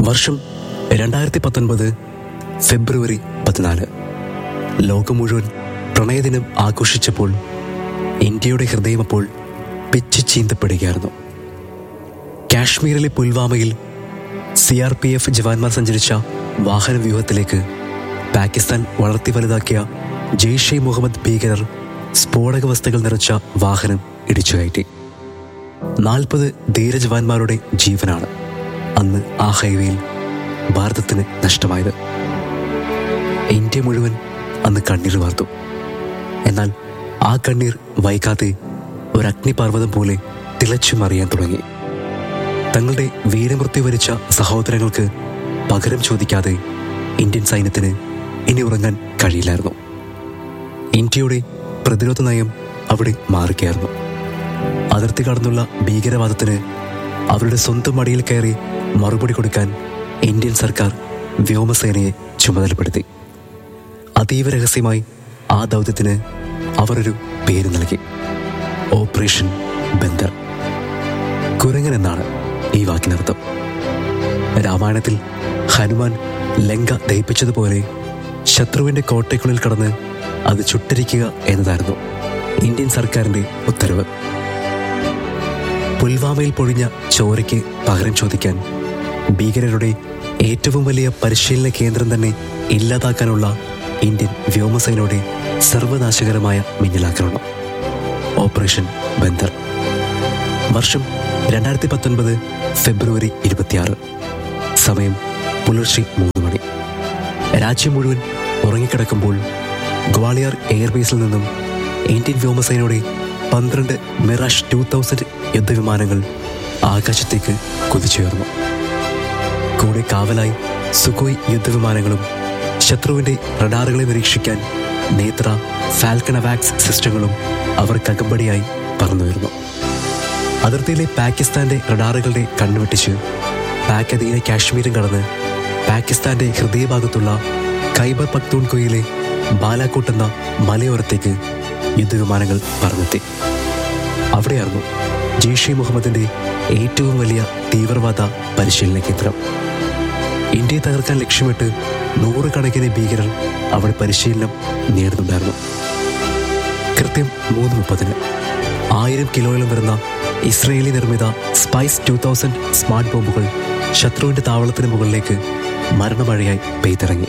വർഷം രണ്ടായിരത്തി പത്തൊൻപത് ഫെബ്രുവരി പതിനാല് ലോകം മുഴുവൻ പ്രണയദിനം ആഘോഷിച്ചപ്പോൾ ഇന്ത്യയുടെ ഹൃദയം അപ്പോൾ പിച്ച് ചീന്തപ്പെടുകയായിരുന്നു കാശ്മീരിലെ പുൽവാമയിൽ സി ആർ പി എഫ് ജവാന്മാർ സഞ്ചരിച്ച വാഹന വ്യൂഹത്തിലേക്ക് പാകിസ്ഥാൻ വളർത്തി വലുതാക്കിയ ജെയ്ഷെ മുഹമ്മദ് ഭീകരർ സ്ഫോടക വസ്തുക്കൾ നിറച്ച വാഹനം ഇടിച്ചു കയറ്റി നാൽപ്പത് ധീരജവാന്മാരുടെ ജീവനാണ് അന്ന് ആ ഹൈവേയിൽ ഭാരതത്തിന് നഷ്ടമായത് ഇന്ത്യ മുഴുവൻ അന്ന് കണ്ണീർ വാർത്തു എന്നാൽ ആ കണ്ണീർ വൈകാതെ ഒരു അഗ്നിപർവ്വതം പോലെ തിളച്ചു മറിയാൻ തുടങ്ങി തങ്ങളുടെ വീരമൃത്യു വരിച്ച സഹോദരങ്ങൾക്ക് പകരം ചോദിക്കാതെ ഇന്ത്യൻ സൈന്യത്തിന് ഇനി ഉറങ്ങാൻ കഴിയില്ലായിരുന്നു ഇന്ത്യയുടെ പ്രതിരോധ നയം അവിടെ മാറുകയായിരുന്നു അതിർത്തി കടന്നുള്ള ഭീകരവാദത്തിന് അവരുടെ സ്വന്തം മടിയിൽ കയറി മറുപടി കൊടുക്കാൻ ഇന്ത്യൻ സർക്കാർ വ്യോമസേനയെ ചുമതലപ്പെടുത്തി അതീവ രഹസ്യമായി ആ ദൗത്യത്തിന് അവർ ഒരു പേര് നൽകി ഓപ്പറേഷൻ ബന്ദർ കുരങ്ങൻ എന്നാണ് ഈ വാക്കിനർത്ഥം രാമായണത്തിൽ ഹനുമാൻ ലങ്ക ദഹിപ്പിച്ചതുപോലെ ശത്രുവിന്റെ കോട്ടയ്ക്കുള്ളിൽ കടന്ന് അത് ചുട്ടരിക്കുക എന്നതായിരുന്നു ഇന്ത്യൻ സർക്കാരിന്റെ ഉത്തരവ് പുൽവാമയിൽ പൊഴിഞ്ഞ ചോരയ്ക്ക് പകരം ചോദിക്കാൻ ഭീകരരുടെ ഏറ്റവും വലിയ പരിശീലന കേന്ദ്രം തന്നെ ഇല്ലാതാക്കാനുള്ള ഇന്ത്യൻ വ്യോമസേനയുടെ സർവനാശകരമായ മിന്നലാക്രമണം ഓപ്പറേഷൻ ബന്ദർ വർഷം രണ്ടായിരത്തി പത്തൊൻപത് ഫെബ്രുവരി ഇരുപത്തിയാറ് സമയം പുലർച്ചെ മൂന്ന് മണി രാജ്യം മുഴുവൻ ഉറങ്ങിക്കിടക്കുമ്പോൾ ഗ്വാളിയർ എയർബേസിൽ നിന്നും ഇന്ത്യൻ വ്യോമസേനയുടെ പന്ത്രണ്ട് മിറാഷ് ടു തൗസൻഡ് യുദ്ധവിമാനങ്ങൾ ആകാശത്തേക്ക് കുതിച്ചുയർന്നു കൂടെ കാവലായി സുഖോയ് യുദ്ധവിമാനങ്ങളും ശത്രുവിന്റെ റഡാറുകളെ നിരീക്ഷിക്കാൻ നേത്ര ഫാൽക്കൺ അവാക്സ് സിസ്റ്റങ്ങളും അവർക്കകമ്പടിയായി പറന്നുയർന്നു അതിർത്തിയിലെ പാകിസ്ഥാന്റെ റഡാറുകളുടെ കണ്ണുവെട്ടിച്ച് പാക് അധീന കാശ്മീരും കടന്ന് പാകിസ്ഥാന്റെ ഹൃദയഭാഗത്തുള്ള ഖൈബർ പക്തൂൺകൊയിലെ ബാലാക്കോട്ട് എന്ന മലയോരത്തേക്ക് യുദ്ധവിമാനങ്ങൾ പറന്നെത്തി അവിടെയായിരുന്നു ജെയ്ഷെ മുഹമ്മദിന്റെ ഏറ്റവും വലിയ തീവ്രവാദ പരിശീലന കേന്ദ്രം ഇന്ത്യയെ തകർക്കാൻ ലക്ഷ്യമിട്ട് നൂറുകണക്കിന് ഭീകരർ അവിടെ പരിശീലനം നേടുന്നുണ്ടായിരുന്നു കൃത്യം മൂന്ന് മുപ്പതിന് ആയിരം കിലോയിലും വരുന്ന ഇസ്രയേലി നിർമ്മിത സ്പൈസ് ടു തൗസൻഡ് സ്മാർട്ട് ബോംബുകൾ ശത്രുവിന്റെ താവളത്തിന് മുകളിലേക്ക് മരണമഴയായി പെയ്തിറങ്ങി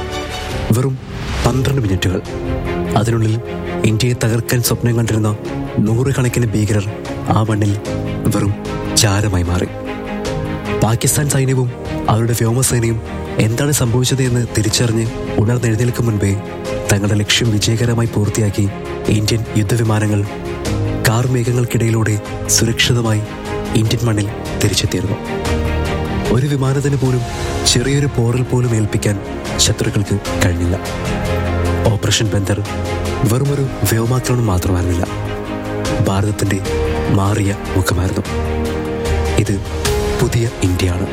വെറും പന്ത്രണ്ട് മിനിറ്റുകൾ അതിനുള്ളിൽ ഇന്ത്യയെ തകർക്കാൻ സ്വപ്നം കണ്ടിരുന്ന നൂറുകണക്കിന് ഭീകരർ ആ മണ്ണിൽ വെറും ചാരമായി മാറി പാകിസ്ഥാൻ സൈന്യവും അവരുടെ വ്യോമസേനയും എന്താണ് സംഭവിച്ചത് എന്ന് തിരിച്ചറിഞ്ഞ് ഉണർന്നെഴുന്നേൽക്കും മുൻപേ തങ്ങളുടെ ലക്ഷ്യം വിജയകരമായി പൂർത്തിയാക്കി ഇന്ത്യൻ യുദ്ധവിമാനങ്ങൾ കാർ മേഘങ്ങൾക്കിടയിലൂടെ സുരക്ഷിതമായി ഇന്ത്യൻ മണ്ണിൽ തിരിച്ചെത്തിയിരുന്നു ഒരു വിമാനത്തിന് പോലും ചെറിയൊരു പോറൽ പോലും ഏൽപ്പിക്കാൻ ശത്രുക്കൾക്ക് കഴിഞ്ഞില്ല ഓപ്പറേഷൻ ബന്ദർ വെറുമൊരു വ്യോമാക്രമണം മാത്രമായിരുന്നില്ല ഭാരതത്തിന്റെ മാറിയ മുഖമായിരുന്നു ഇത് പുതിയ ഇന്ത്യയാണ്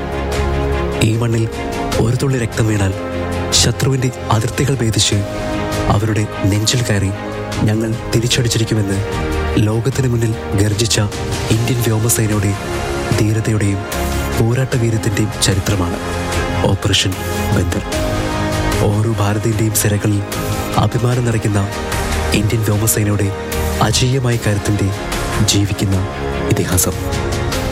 ഈ മണ്ണിൽ ഒരു തുള്ളി രക്തം വീണാൽ ശത്രുവിന്റെ അതിർത്തികൾ ഭേദിച്ച് അവരുടെ നെഞ്ചിൽ കയറി ഞങ്ങൾ തിരിച്ചടിച്ചിരിക്കുമെന്ന് ലോകത്തിന് മുന്നിൽ ഗർജിച്ച ഇന്ത്യൻ വ്യോമസേനയുടെ ധീരതയുടെയും പോരാട്ട വീര്യത്തിന്റെയും ചരിത്രമാണ് ഓപ്പറേഷൻ ബന്ദർ ഓരോ ഭാരതീയന്റെയും സിരകളിൽ അഭിമാനം നിറയ്ക്കുന്ന ഇന്ത്യൻ വ്യോമസേനയുടെ അജീയമായ കരുത്തിന്റെ ജീവിക്കുന്ന ഇതിഹാസം